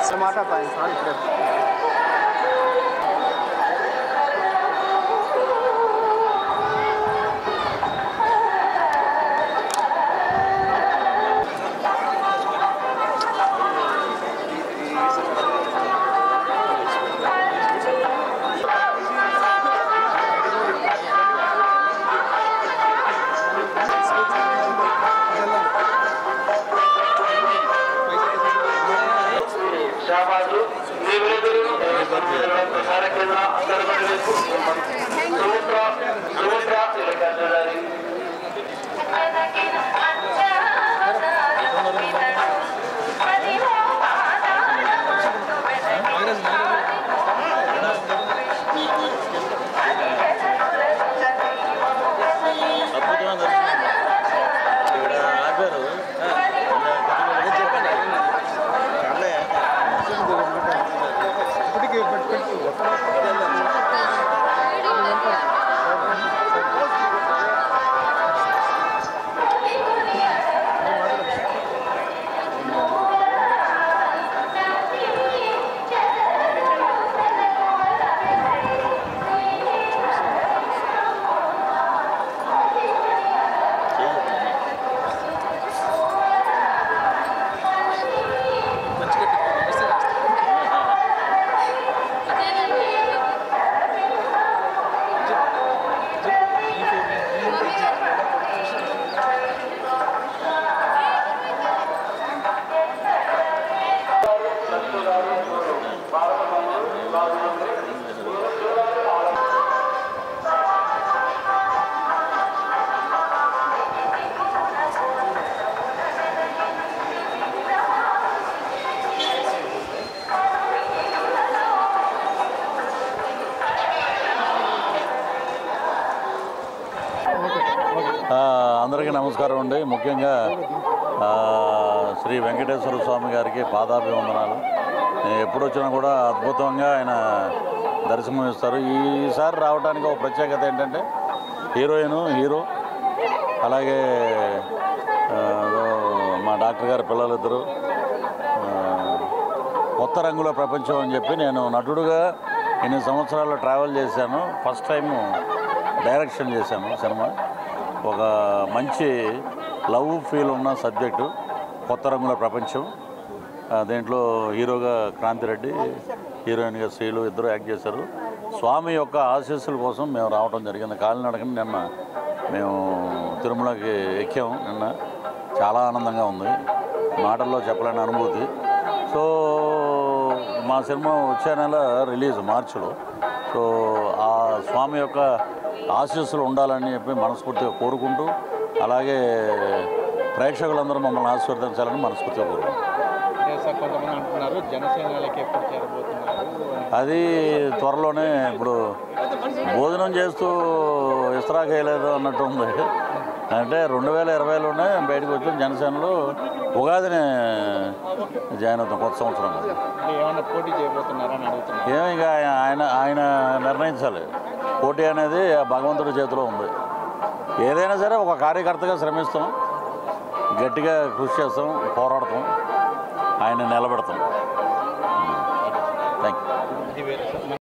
మాట్లాడతాను సార్ ఇప్పుడే షాబాజు వీరులందరూ కార్యక్రమ అందరూ సుమిత్ర సుమిత్ర తిలకండి అద్భుతమైన దర్శనం ఇక్కడ ఆపారు చెప్పండి ఇప్పటికి పెట్టుకుంటూ ఆ, అందరికీ నమస్కారం అండి ముఖ్యంగా ఆ, శ్రీ వెంకటేశ్వర స్వామి గారికి పాదాభివందనాలు నేను ఎప్పుడు వచ్చినా కూడా అద్భుతంగా ఆయన దర్శనం ఇస్తారు ఈసారి రావడానికి ఒక ప్రత్యేకత ఏంటంటే హీరోయిన్ హీరో అలాగే ఆ, మా డాక్టర్ గారి పిల్లలిద్దరు ఆ, కొత్త రంగుల ప్రపంచం అని చెప్పి నేను నటుడుగా ఎన్ని సంవత్సరాలు ట్రావెల్ చేశాను ఫస్ట్ టైం డైరెక్షన్ చేశాను సినిమా ఒక మంచి లవ్ ఫీల్ ఉన్న సబ్జెక్టు కొత్త రంగుల ప్రపంచం ఆ, దీంట్లో హీరోగా క్రాంతిరెడ్డి హీరోయిన్గా శ్రీలు ఇద్దరు యాక్ట్ చేశారు స్వామి యొక్క ఆశీస్సుల కోసం మేము రావడం జరిగింది కాలినడకని నిన్న మేము తిరుమలకి ఎక్కాము నిన్న చాలా ఆనందంగా ఉంది మాటల్లో చెప్పలేని అనుభూతి సో మా సినిమా వచ్చే నెల రిలీజ్ మార్చిలో సో ఆ స్వామి యొక్క ఆశీస్సులు ఉండాలని చెప్పి మనస్ఫూర్తిగా కోరుకుంటూ అలాగే ప్రేక్షకులందరూ మమ్మల్ని ఆశీర్వదించాలని మనస్ఫూర్తిగా కోరుకుంటున్నాం సార్ కొంతమంది అంటున్నారు జనసేనలకి ఎప్పుడు చేరబోతున్నారు అది త్వరలోనే ఇప్పుడు భోజనం చేస్తూ ఇస్త్రాక్ వేయలేదు అన్నట్టు ఉంది అంటే రెండు వేల ఇరవైలోనే బయటకు వచ్చి జనసేనలో ఉగాదిని జాయిన్ అవుతాం కొత్త సంవత్సరం అంటే ఏమన్నా పోటీ చేయబోతున్నారని అడుగుతున్నారు ఏమి ఇక ఆయన- ఆయన ఆయన నిర్ణయించాలి పోటీ అనేది ఆ భగవంతుడి చేతిలో ఉంది ఏదైనా సరే ఒక కార్యకర్తగా శ్రమిస్తాం గట్టిగా కృషి చేస్తాం పోరాడతాం ఆయన నిలబెడతాం థ్యాంక్ యూ ఇది వేరే సార్